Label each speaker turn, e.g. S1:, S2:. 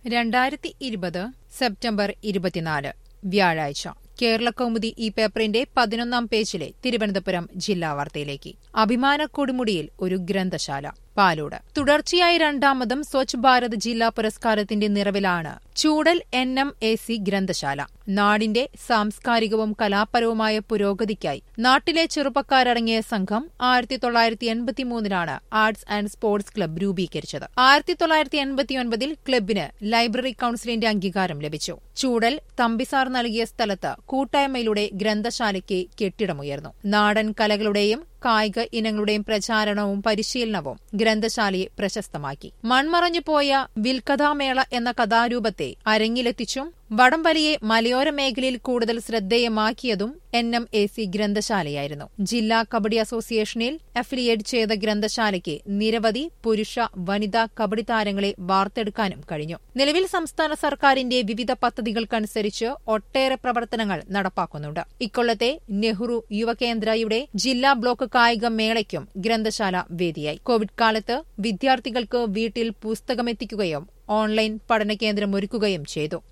S1: രണ്ടായിരത്തി ഇരുപത് സെപ്റ്റംബർ ഇരുപത്തിനാല് വ്യാഴാഴ്ച കേരളകൗമുദി ഈ പേപ്പറിന്റെ പതിനൊന്നാം പേജിലെ തിരുവനന്തപുരം ജില്ലാ വാർത്തയിലേക്ക് അഭിമാന കൊടുമുടിയിൽ ഒരു ഗ്രന്ഥശാല പാലോട് തുടർച്ചയായി രണ്ടാമതും സ്വച്ഛ് ഭാരത് ജില്ലാ പുരസ്കാരത്തിന്റെ നിറവിലാണ് Choodal N M A C ഗ്രന്ഥശാല നാടിന്റെ സാംസ്കാരികവും കലാപരവുമായ പുരോഗതിക്കായി നാട്ടിലെ ചെറുപ്പക്കാരടങ്ങിയ സംഘം ആയിരത്തി തൊള്ളായിരത്തി എൺപത്തിമൂന്നിലാണ് ആർട്സ് ആൻഡ് സ്പോർട്സ് ക്ലബ്ബ് രൂപീകരിച്ചത് ആയിരത്തി തൊള്ളായിരത്തി എൺപത്തിയൊൻപതിൽ ക്ലബിന് ലൈബ്രറി കൌൺസിലിന്റെ അംഗീകാരം ലഭിച്ചു ചൂടൽ തമ്പിസാർ നൽകിയ സ്ഥലത്ത് കൂട്ടായ്മയിലൂടെ ഗ്രന്ഥശാലയ്ക്ക് കെട്ടിടമുയർന്നു നാടൻ കലകളുടെയും കായിക ഇനങ്ങളുടെയും പ്രചാരണവും പരിശീലനവും ഗ്രന്ഥശാലയെ പ്രശസ്തമാക്കി മൺമറഞ്ഞുപോയ വിൽക്കഥാമേള എന്ന കഥാരൂപത്തെ അരങ്ങിലെത്തിച്ചും വടംവലിയെ മലയോര മേഖലയിൽ കൂടുതൽ ശ്രദ്ധേയമാക്കിയതും എൻ എം എ സി ഗ്രന്ഥശാലയായിരുന്നു ജില്ലാ കബഡി അസോസിയേഷനിൽ അഫിലിയേറ്റ് ചെയ്ത ഗ്രന്ഥശാലയ്ക്ക് നിരവധി പുരുഷ വനിതാ കബഡി താരങ്ങളെ വാർത്തെടുക്കാനും കഴിഞ്ഞു നിലവിൽ സംസ്ഥാന സർക്കാരിന്റെ വിവിധ പദ്ധതികൾക്കനുസരിച്ച് ഒട്ടേറെ പ്രവർത്തനങ്ങൾ നടപ്പാക്കുന്നുണ്ട് ഇക്കൊല്ലത്തെ നെഹ്റു യുവകേന്ദ്രയുടെ ജില്ലാ ബ്ലോക്ക് കായിക മേളയ്ക്കും ഗ്രന്ഥശാല വേദിയായി കോവിഡ് കാലത്ത് വിദ്യാർത്ഥികൾക്ക് വീട്ടിൽ പുസ്തകമെത്തിക്കുകയും ഓൺലൈൻ പഠനകേന്ദ്രം ഒരുക്കുകയും ചെയ്തു